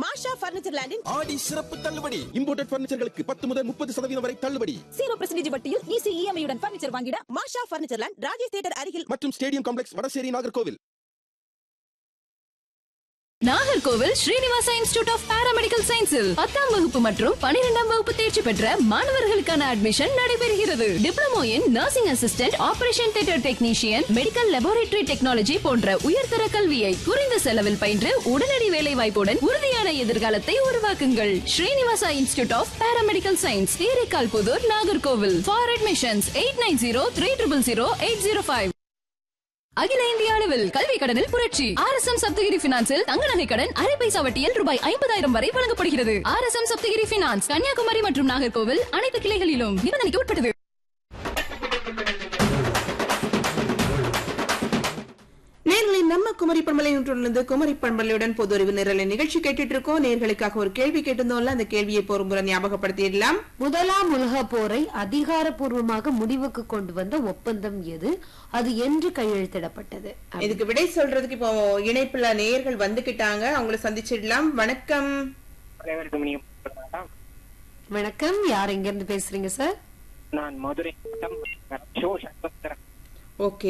மாஷா furniture லேண்டின் ஆடி சிறப்பு தள்ளுபடி இம்போர்ட்டட் பர்னிச்சர்களுக்கு பத்து முதல் முப்பது சதவீதம் வரை தள்ளுபடி ஜீரோ பர்சன்டேஜ் வட்டியில் ஈஸி இஎம்ஐ உடன் பர்னிச்சர் வாங்கிட Masha furniture land Rajesh theatre அருகில் மற்றும் stadium complex Vadasery Nagercoil Nagercoil Srinivasa institute of paramedical சயின்ஸில் பத்தாம் வகுப்பு மற்றும் பனிரெண்டாம் வகுப்பு தேர்ச்சி பெற்ற மாணவர்களுக்கான அட்மிஷன் நடைபெறுகிறது diploma in nursing assistant operation theatre technician medical laboratory technology போன்ற உயர்தர கல்வியை குறைந்த செலவில் பயின்று உடனடி வேலை வாய்ப்புடன் உறுதியான எதிர்காலத்தை உருவாக்குங்கள் Srinivasa institute of paramedical science Therekal Puthur Nagercoil for admissions eight nine zero three triple zero eight zero five அகில இந்திய அளவில் கல்வி கடனில் புரட்சி ஆர் எஸ் எம் சப்தகிரி பினான்சில் தங்க நகை கடன் அரை பைசா வட்டியில் ரூபாய் ஐம்பதாயிரம் வரை வழங்கப்படுகிறது R S M Saptagiri finance Kanyakumari மற்றும் நாகர்கோவில் அனைத்து கிளைகளிலும் நிபந்தனைக்கு உட்பட்டது நேர்களை நம்ம குமரி பண்பலை நூற்றிலிருந்து குமரி பண்பலையுடன் பொது அறிவு நிரலை நிகழ்ச்சி கேட்டுட்டு இருக்கோம் நேர்களுக்காக ஒரு கேள்வி கேட்டிருந்தோம்ல அந்த கேள்வியை பொறுமுறை ஞாபகப்படுத்திடலாம் முதலாம் உலகப் போரை அதிகாரப்பூர்வமாக முடிவுக்கு கொண்டு வந்த ஒப்பந்தம் எது அது என்று கையெழுத்திடப்பட்டது இதுக்கு விடை சொல்றதுக்கு இப்போ இணைப்புல நேயர்கள் வந்துகிட்டாங்க அவங்கள சந்திச்சிடலாம் வணக்கம் அனைவருக்கும் இனிய வணக்கம். வணக்கம் யார் எங்க இருந்து பேசுறீங்க சார் நான் மதுரை மாவட்டம் ஷோ சண்முகத்தரன் ஓகே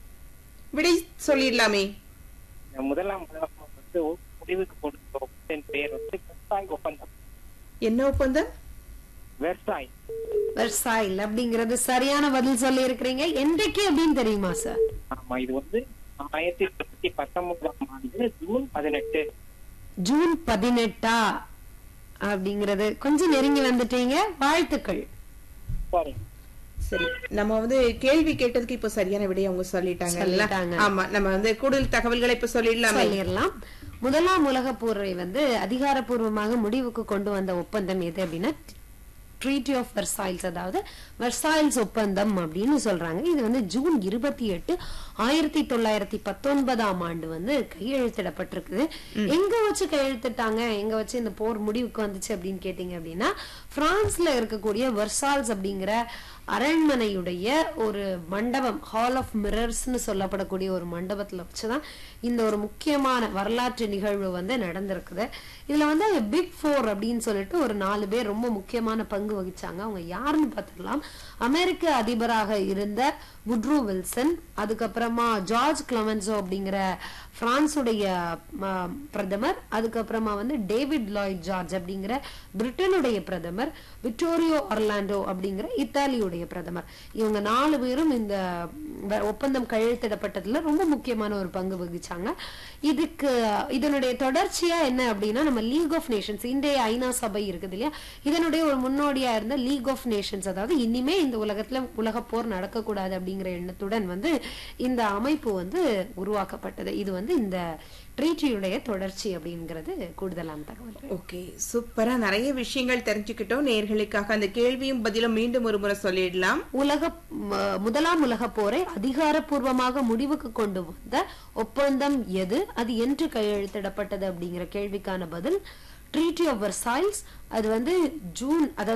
விடை சொல்லிடலாமே இந்த முதலாம் உலகப் போர் வந்து முடிவுக்கு கொடுத்த ஒப்பந்தத்தின் பெயர் வந்து வெர்சாய் ஒப்பந்தம் என்ன ஒப்பந்தம் வெர்சாய் வெர்சாயில் அப்படிங்கறது சரியான பதில் சொல்லி இருக்கிறீங்க என்றைக்கு அப்படின்னு தெரியுமா சார் ஆமா இது வந்து ஆயிரத்தி தொள்ளாயிரத்தி பத்தொன்பதாம் ஆண்டு ஜூன் பதினெட்டு ஜூன் பதினெட்டா அப்படிங்கறது கொஞ்சம் நெருங்கி வந்துட்டீங்க வாழ்த்துக்கள் சாரி சரி நம்ம வந்து கேள்வி கேட்டதுக்கு இப்ப சரியான விடையை அவங்க சொல்லிட்டாங்கல்ல சொல்லிட்டாங்க. ஆமா நம்ம வந்து கூடுதல் தகவல்களை இப்ப சொல்லிடலாமே சொல்லிடலாம் முதலாம் உலகப் போரை வந்து அதிகாரப்பூர்வமாக முடிவுக்கு கொண்டு வந்த ஒப்பந்தம் எது அப்படின்னா ட்ரீட்டி ஆஃப் வெர்சாயில்ஸ் அதாவது வெர்சாயில்ஸ் ஒப்பந்தம் அப்படின்னு சொல்றாங்க இது வந்து ஜூன் இருபத்தி எட்டு ஆயிரத்தி தொள்ளாயிரத்தி பத்தொன்பதாம் ஆண்டு வந்து கையெழுத்திடப்பட்டிருக்குது எங்க வச்சு கையெழுத்திட்டாங்க எங்க வச்சு இந்த போர் முடிவுக்கு வந்துச்சு அப்படின்னு கேட்டீங்க அப்படின்னா பிரான்ஸ்ல இருக்கக்கூடிய வெர்சால்ஸ் அப்படிங்கிற அரண்மனையுடைய ஒரு மண்டபம் ஹால் ஆஃப் மிரர்ஸ்னு சொல்லப்படக்கூடிய ஒரு மண்டபத்துல வச்சுதான் இந்த ஒரு முக்கியமான வரலாற்று நிகழ்வு வந்து நடந்திருக்குது இதுல வந்து பிக் ஃபோர் அப்படின்னு சொல்லிட்டு ஒரு நாலு பேர் ரொம்ப முக்கியமான பங்கு வகிச்சாங்க அவங்க யாருன்னு பார்த்துக்கலாம் அமெரிக்க அதிபராக இருந்த வுட்ரூ வில்சன் அதுக்கப்புறமா ஜார்ஜ் கிளமென்சோ அப்படிங்கிற பிரான்சுடைய ம, பிரதமர் அதுக்கப்புறமா வந்து டேவிட் லாய்ட் ஜார்ஜ் அப்படிங்கிற பிரிட்டனுடைய பிரதமர் விக்டோரியோ ஒர்லாண்டோ அப்படிங்கிற இத்தாலியுடைய பிரதமர் இவங்க நாலு பேரும் இந்த வ- ஒப்பந்தம் கையெழுத்திடப்பட்டதுல ரொம்ப முக்கியமான ஒரு பங்கு வகிச்சாங்க இதுக்கு இதனுடைய தொடர்ச்சியா என்ன அப்படின்னா நம்ம லீக் ஆஃப் நேஷன்ஸ் இன்றைய ஐநா சபை இருக்குது இல்லையா இதனுடைய ஒரு முன்னோடியா இருந்த லீக் ஆஃப் நேஷன்ஸ் அதாவது இனிமே இந்த உலகத்துல உலக போர் நடக்கக்கூடாது அப்படிங்கிற எண்ணத்துடன் வந்து இந்த அமைப்பு வந்து உருவாக்கப்பட்டது இது வந்து இந்த ட்ரீட்டியுடைய தொடர்ச்சி அப்படிங்கிறது கூடுதலான தகவல் ஓகே சூப்பரா நிறைய விஷயங்கள் தெரிஞ்சுக்கிட்டோம் நேர்களுக்காக அந்த கேள்வியும் பதிலும் மீண்டும் ஒரு முறை சொல்லிடலாம் உலக ம- முதலாம் உலக போரை அதிகாரப்பூர்வமாக முடிவுக்கு கொண்டு வந்த ஒப்பந்தம் எது அது என்று கையெழுத்திடப்பட்டது அப்படிங்கிற கேள்விக்கான பதில் ட்ரீட்டி ஆஃப் வர்சாயில்ஸ் அது வந்து ஜூன் அதாவது